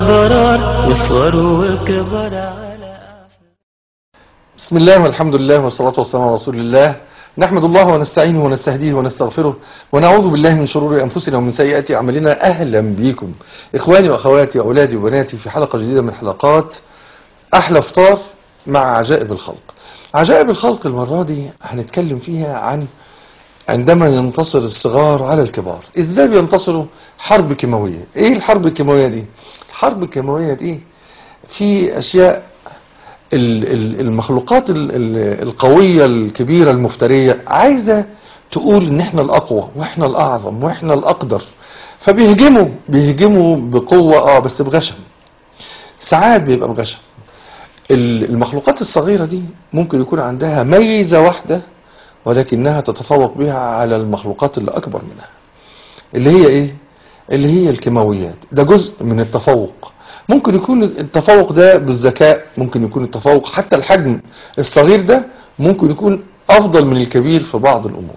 الأبرار يصغروا وكبر على بسم الله والحمد لله والصلاة والسلام على رسول الله نحمد الله ونستعينه ونستهديه ونستغفره ونعوذ بالله من شرور أنفسنا ومن سيئات أعمالنا أهلا بكم إخواني وأخواتي وأولادي وبناتي في حلقة جديدة من حلقات أحلى فطار مع عجائب الخلق عجائب الخلق المرة دي هنتكلم فيها عن عندما ينتصر الصغار على الكبار ازاي بينتصروا حرب كيماوية ايه الحرب الكيماوية دي الحرب الكيماوية دي في اشياء ال- ال- المخلوقات ال- ال- القوية الكبيرة المفترية عايزة تقول ان احنا الاقوى واحنا الاعظم واحنا الاقدر فبيهجموا بيهجموا بقوة اه بس بغشم ساعات بيبقى بغشم ال- المخلوقات الصغيرة دي ممكن يكون عندها ميزة واحدة ولكنها تتفوق بها على المخلوقات اللي اكبر منها اللي هي ايه اللي هي الكيماويات ده جزء من التفوق ممكن يكون التفوق ده بالذكاء ممكن يكون التفوق حتى الحجم الصغير ده ممكن يكون افضل من الكبير في بعض الامور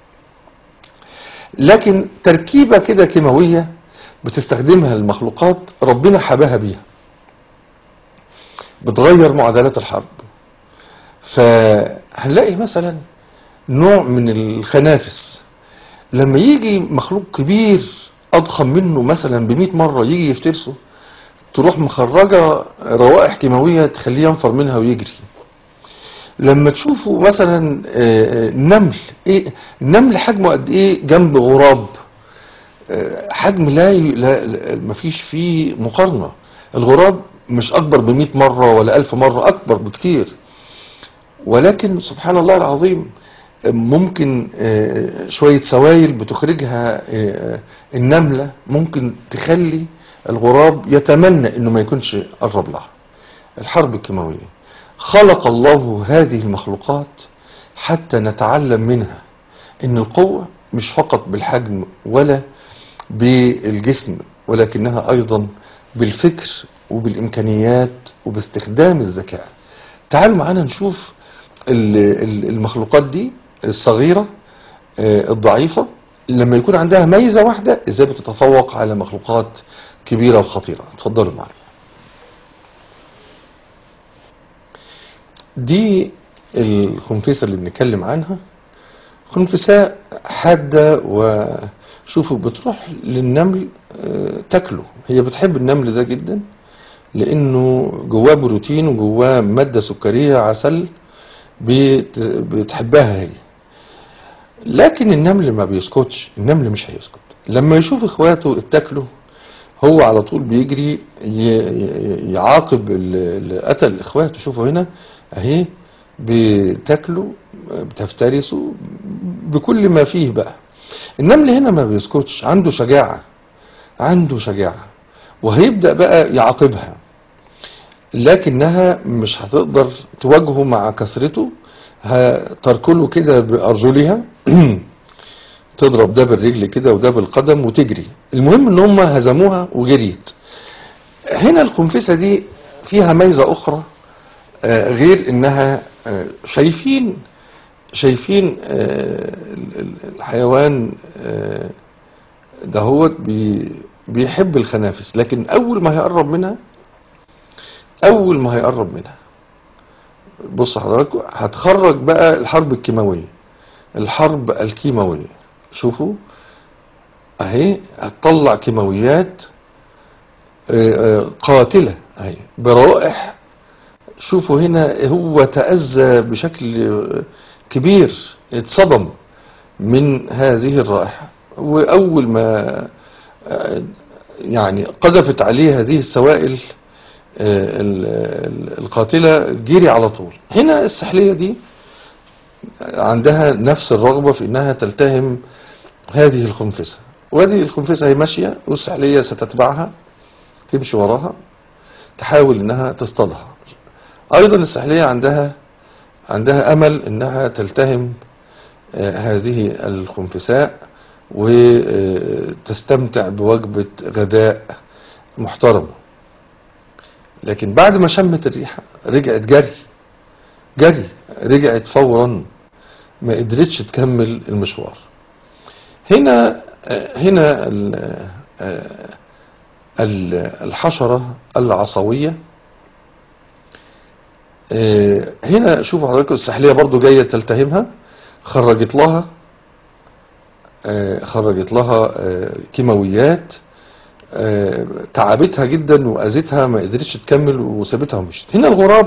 لكن تركيبة كده كيماوية بتستخدمها المخلوقات ربنا حباها بيها بتغير معادلات الحرب فهنلاقي مثلا نوع من الخنافس لما يجي مخلوق كبير اضخم منه مثلا ب 100 مره يجي يفترسه تروح مخرجه روائح كيماويه تخليه ينفر منها ويجري لما تشوفوا مثلا آه، آه، نمل ايه النمل حجمه قد ايه جنب غراب آه، حجم لا, ي- لا لا- مفيش فيه مقارنه الغراب مش اكبر ب 100 مره ولا 1000 مره اكبر بكتير ولكن سبحان الله العظيم ممكن آه، شوية سوائل بتخرجها آه، النملة ممكن تخلي الغراب يتمنى انه ما يكونش قرب لها الحرب الكيماوية خلق الله هذه المخلوقات حتى نتعلم منها ان القوة مش فقط بالحجم ولا بالجسم ولكنها ايضا بالفكر وبالامكانيات وباستخدام الذكاء تعالوا معانا نشوف ال- ال- المخلوقات دي الصغيرة آه، الضعيفة لما يكون عندها ميزة واحدة ازاي بتتفوق على مخلوقات كبيرة وخطيرة اتفضلوا معايا دي الخنفسة اللي بنتكلم عنها خنفساء حادة وشوفوا بتروح للنمل آه، تاكله هي بتحب النمل ده جدا لانه جواه بروتين وجواه مادة سكرية عسل بت- بتحبها هي لكن النمل ما بيسكتش النمل مش هيسكت لما يشوف اخواته اتاكلوا هو على طول بيجري ي- ي- يعاقب ال- اللي قتل اخواته شوفوا هنا اهي بتاكلوا بتفترسوا بكل ما فيه بقى النمل هنا ما بيسكتش عنده شجاعة عنده شجاعة وهيبدأ بقى يعاقبها لكنها مش هتقدر تواجهه مع كثرته هتركله كده بأرجلها تضرب ده بالرجل كده وده بالقدم وتجري المهم ان هم هزموها وجريت هنا الخنفسة دي فيها ميزة اخرى آه، غير انها آه، شايفين شايفين آه، ال- ال- الحيوان آه، دهوت بي- بيحب الخنافس لكن اول ما هيقرب منها اول ما هيقرب منها بص حضراتكم هتخرج بقى الحرب الكيماوية الحرب الكيماوية شوفوا اهي هتطلع كيماويات آه، آه، قاتلة اهي بروائح شوفوا هنا هو تأذى بشكل آه، كبير اتصدم من هذه الرائحة وأول ما آه، يعني قذفت عليه هذه السوائل آه، ال- ال- القاتلة جري على طول هنا السحلية دي عندها نفس الرغبة في انها تلتهم هذه الخنفسة وهذه الخنفسة هي ماشية والسحلية ستتبعها تمشي وراها تحاول انها تصطادها ايضا السحلية عندها عندها امل انها تلتهم آه، هذه الخنفساء وتستمتع بوجبة غداء محترمة لكن بعد ما شمت الريحة رجعت جري جري رجعت فورا ما قدرتش تكمل المشوار هنا آه، هنا ال- آه، ال- الحشرة العصوية آه، هنا شوفوا حضراتكم السحلية برضو جاية تلتهمها خرجت لها آه، خرجت لها آه، كيماويات آه، تعبتها جدا واذتها ما قدرتش تكمل وسابتها ومشت هنا الغراب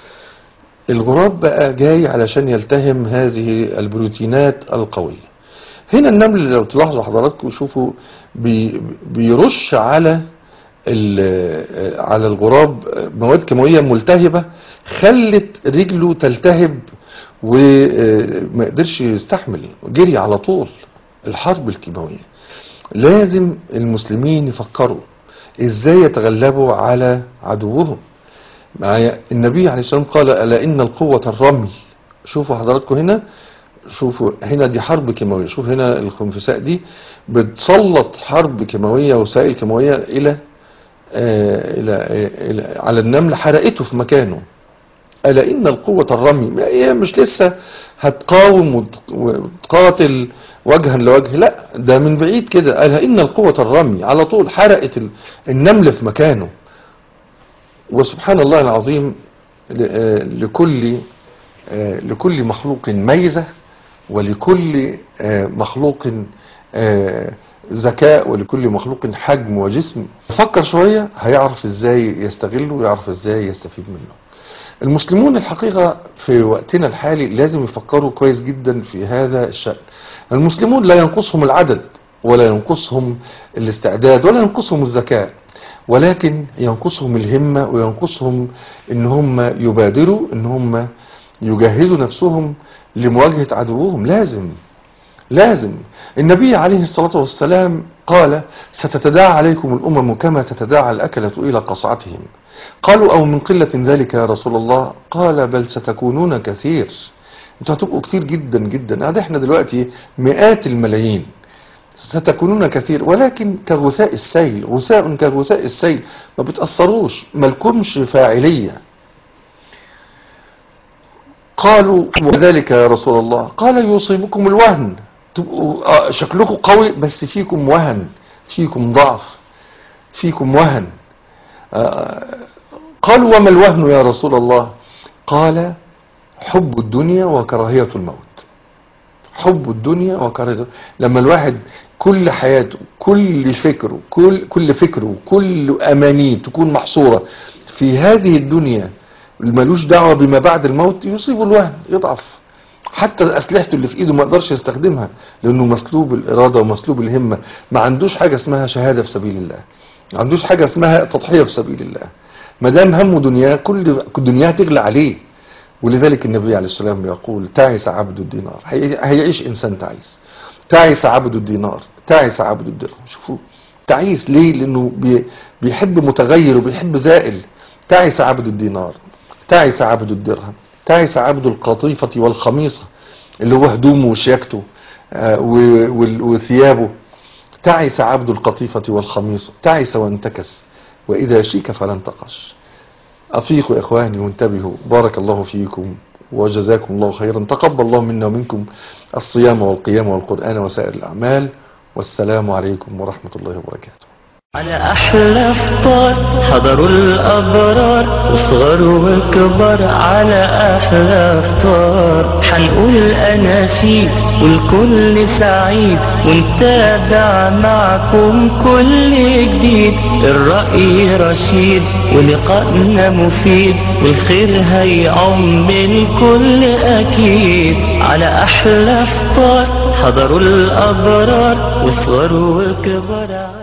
الغراب بقى جاي علشان يلتهم هذه البروتينات القوية هنا النمل لو تلاحظوا حضراتكم شوفوا بي بيرش على ال- على الغراب مواد كيماوية ملتهبة خلت رجله تلتهب وما قدرش يستحمل جري على طول الحرب الكيماوية لازم المسلمين يفكروا ازاي يتغلبوا على عدوهم معايا النبي عليه الصلاة والسلام قال ألا إن القوة الرمي شوفوا حضراتكم هنا شوفوا هنا دي حرب كيماوية شوف هنا الخنفساء دي بتسلط حرب كيماوية وسائل كيماوية إلى آه إلى, إلى على النمل حرقته في مكانه ألا إن القوة الرمي ما هي مش لسه هتقاوم وت- وتقاتل وجها لوجه لا ده من بعيد كده ألا إن القوة الرمي على طول حرقت ال- النمل في مكانه وسبحان الله العظيم ل- آه، لكل آه، لكل مخلوق ميزة ولكل آه، مخلوق آه، ذكاء ولكل مخلوق حجم وجسم فكر شوية هيعرف ازاي يستغله ويعرف ازاي يستفيد منه المسلمون الحقيقة في وقتنا الحالي لازم يفكروا كويس جدا في هذا الشأن المسلمون لا ينقصهم العدد ولا ينقصهم الاستعداد ولا ينقصهم الذكاء ولكن ينقصهم الهمة وينقصهم ان هم يبادروا ان هم يجهزوا نفسهم لمواجهة عدوهم لازم لازم النبي عليه الصلاة والسلام قال ستتداعى عليكم الأمم كما تتداعى الأكلة إلى قصعتهم قالوا أو من قلة ذلك يا رسول الله قال بل ستكونون كثير انتوا هتبقوا كتير جدا جدا قاعد احنا دلوقتي مئات الملايين ستكونون كثير ولكن كغثاء السيل غثاء كغثاء السيل ما بتأثروش ملكمش فاعلية قالوا وذلك يا رسول الله قال يصيبكم الوهن تبقوا آه، شكلكم قوي بس فيكم وهن فيكم ضعف فيكم وهن آه، قالوا وما الوهن يا رسول الله قال حب الدنيا وكراهية الموت حب الدنيا وكراهية لما الواحد كل حياته كل فكره كل كل فكره كل امانيه تكون محصوره في هذه الدنيا ملوش دعوه بما بعد الموت يصيبه الوهن يضعف حتى اسلحته اللي في ايده ما يقدرش يستخدمها لانه مسلوب الاراده ومسلوب الهمه ما عندوش حاجه اسمها شهاده في سبيل الله ما عندوش حاجه اسمها تضحيه في سبيل الله ما دام همه دنياه كل كل دنياه تغلى عليه ولذلك النبي عليه الصلاه والسلام يقول تعس عبد الدينار هي- هيعيش انسان تعيس تعس عبد الدينار تعس عبد الدرهم شوفوا تعيس ليه لانه بي- بيحب متغير وبيحب زائل تعس عبد الدينار تعس عبد الدرهم تعس عبد القطيفة والخميصة اللي هو هدومه وشياكته آه، و- وال- وثيابه تعس عبد القطيفة والخميصة تعس وانتكس وإذا شيك فلن تقش أفيقوا يا إخواني وانتبهوا بارك الله فيكم وجزاكم الله خيرا تقبل الله منا ومنكم الصيام والقيام والقرآن وسائر الأعمال والسلام عليكم ورحمة الله وبركاته على أحلى فطار حضروا الأبرار وصغر وكبر على أحلى فطار حنقول أناشيد والكل سعيد ونتابع معكم كل جديد الرأي رشيد ولقائنا مفيد والخير هيعم الكل أكيد على أحلى فطار حضروا الأبرار وصغر وكبر